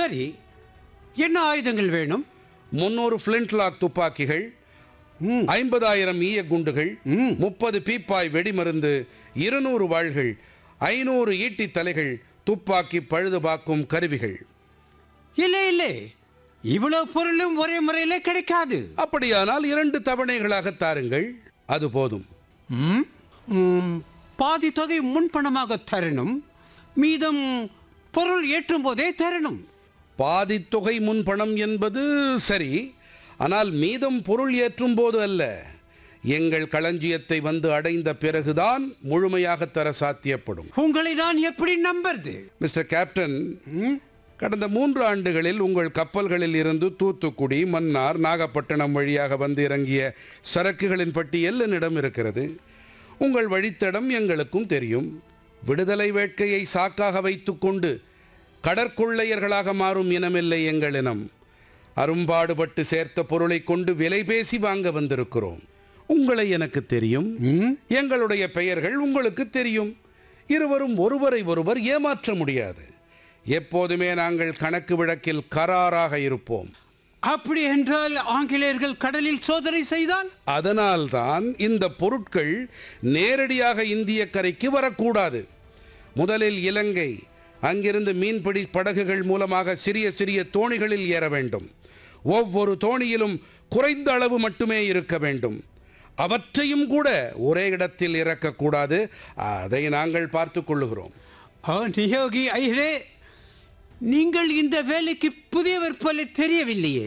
சரி என்ன ஆயுதங்கள் வேணும் முன்னூறு ஃபிளின்ட்லாக் துப்பாக்கிகள் ம், ஐம்பதாயிரம் ஈய குண்டுகள் ம். முப்பது பீப்பாய் வெடிமருந்து இருநூறு வாள்கள் ஐநூறு ஈட்டி தலைகள் துப்பாக்கி பழுதுபார்க்கும் கருவிகள் இல்லை இல்லை இவ்வளவு பொருளும் ஒரே முறையிலே கிடைக்காது அப்படியானால் இரண்டு தவணைகளாக தாருங்கள் அது போதும் ம், ம், பாதி தொகை முன்பணமாக தரணும் மீதம் பொருள் ஏற்றும் போதே தரணும் பாதித் தொகை முன்பணம் என்பது சரி ஆனால் மீதம் பொருள் ஏற்றும் போது அல்ல எங்கள் களஞ்சியத்தை வந்து அடைந்த பிறகுதான் முழுமையாக தர சாத்தியப்படும் உங்களை நான் எப்படி நம்புறது மிஸ்டர் கேப்டன் ம், கடந்த மூன்று ஆண்டுகளில் உங்கள் கப்பல்களில் இருந்து தூத்துக்குடி மன்னார் நாகப்பட்டினம் வழியாக வந்து இறங்கிய சரக்குகளின் பட்டியல் என்னிடம் இருக்கிறது உங்கள் வழித்தடம் எங்களுக்கும் தெரியும் விடுதலை வேட்கையை சாக்காக வைத்துக்கொண்டு கடற்கொள்ளையர்களாக மாறும் இனமில்லை எங்கள் இனம் அரும்பாடுபட்டு சேர்த்த பொருளை கொண்டு விலை பேசி வாங்க வந்திருக்கிறோம் உங்களை எனக்கு தெரியும் ம், எங்களுடைய பெயர்கள் உங்களுக்கு தெரியும் இருவரும் ஒருவரை ஒருவர் ஏமாற்ற முடியாது எப்போதுமே நாங்கள் கணக்கு வழக்கில் கராராக இருப்போம் அப்படி என்றால் ஆங்கிலேயர்கள் கடலில் சோதனை செய்தால் அதனால்தான் இந்த பொருட்கள் நேரடியாக இந்திய கரைக்கு வரக்கூடாது முதலில் இலங்கை அங்கிருந்து மீன்பிடி படகுகள் மூலமாக சிறிய சிறிய தோணிகளில் ஏற வேண்டும் ஒவ்வொரு தோணியிலும் குறைந்த அளவு மட்டுமே இருக்க வேண்டும் அவற்றையும் கூட ஒரே இடத்தில் இறக்கக்கூடாது அதை நாங்கள் பார்த்துக் கொள்ளுகிறோம் ஆ, நியோகி ஐயரே நீங்கள் இந்த வேலைக்கு புதியவர் போல தெரியவில்லையே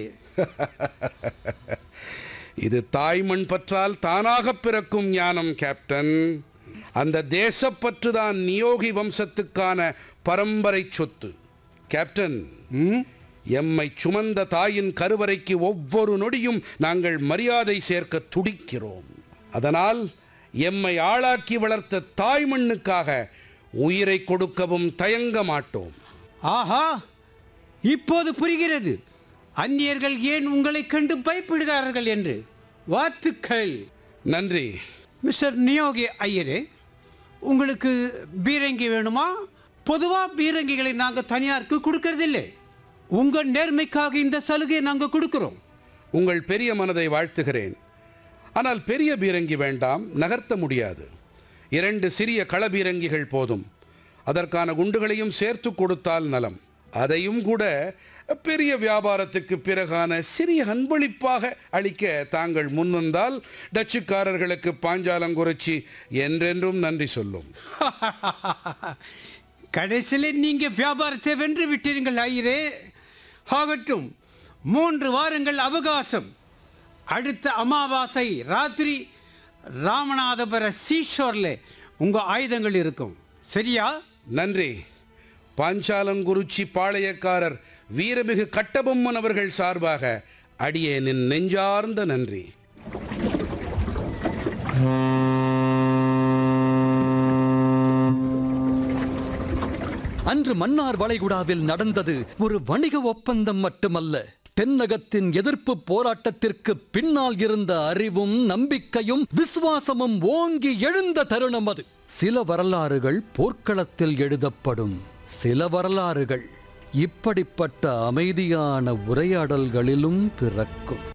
இது தாய்மண் பற்றால் தானாக பிறக்கும் ஞானம் கேப்டன் அந்த தேசப்பற்று தான் நியோகி வம்சத்துக்கான பரம்பரை சொத்து கேப்டன் ம், எம்மை சுமந்த தாயின் கருவறைக்கு ஒவ்வொரு நொடியும் நாங்கள் மரியாதை சேர்க்க துடிக்கிறோம் அதனால் எம்மை ஆளாக்கி வளர்த்த தாய்மண்ணுக்காக உயிரை கொடுக்கவும் தயங்க மாட்டோம் ஆஹா இப்போது புரிகிறது அந்நியர்கள் ஏன் உங்களைக் கண்டு பயப்படுகிறார்கள் என்று வாழ்த்துக்கள் நன்றி மிஸ்டர் நியோகி ஐயரே உங்களுக்கு பீரங்கி வேணுமா பொதுவாக பீரங்கிகளை நாங்கள் தனியாருக்கு கொடுக்கறதில்லை உங்கள் நேர்மைக்காக இந்த சலுகையை நாங்கள் கொடுக்குறோம் உங்கள் பெரிய மனதை வாழ்த்துகிறேன் ஆனால் பெரிய பீரங்கி வேண்டாம் நகர்த்த முடியாது இரண்டு சிறிய களபீரங்கிகள் போதும் அதற்கான குண்டுகளையும் சேர்த்து கொடுத்தால் நலம் அதையும் கூட பெரிய வியாபாரத்துக்கு பிறகான சிறிய அன்பளிப்பாக அளிக்க தாங்கள் முன்வந்தால் டச்சுக்காரர்களுக்கு பாஞ்சாலங்குறிச்சி என்றென்றும் நன்றி சொல்லும் கடைசியில் நீங்க வியாபாரத்தை வென்று விட்டீர்கள் ஐயரே ஆகட்டும் மூன்று வாரங்கள் அவகாசம் அடுத்த அமாவாசை ராத்திரி ராமநாதபுர சீஷோர்ல உங்க ஆயுதங்கள் இருக்கும் சரியா நன்றி பாஞ்சாலங்குறிச்சி பாளையக்காரர் வீரமிகு கட்டபொம்மன் அவர்கள் சார்பாக அடியேனின் நெஞ்சார்ந்த நன்றி அன்று மன்னார் வளைகுடாவில் நடந்தது ஒரு வணிக ஒப்பந்தம் மட்டுமல்ல தென்னகத்தின் எதிர்ப்பு போராட்டத்திற்கு பின்னால் இருந்த அறிவும் நம்பிக்கையும் விசுவாசமும் ஓங்கி எழுந்த தருணம் அது சில வரலாறுகள் போர்க்களத்தில் எழுதப்படும் சில வரலாறுகள் இப்படிப்பட்ட அமைதியான உரையாடல்களிலும் பிறக்கும்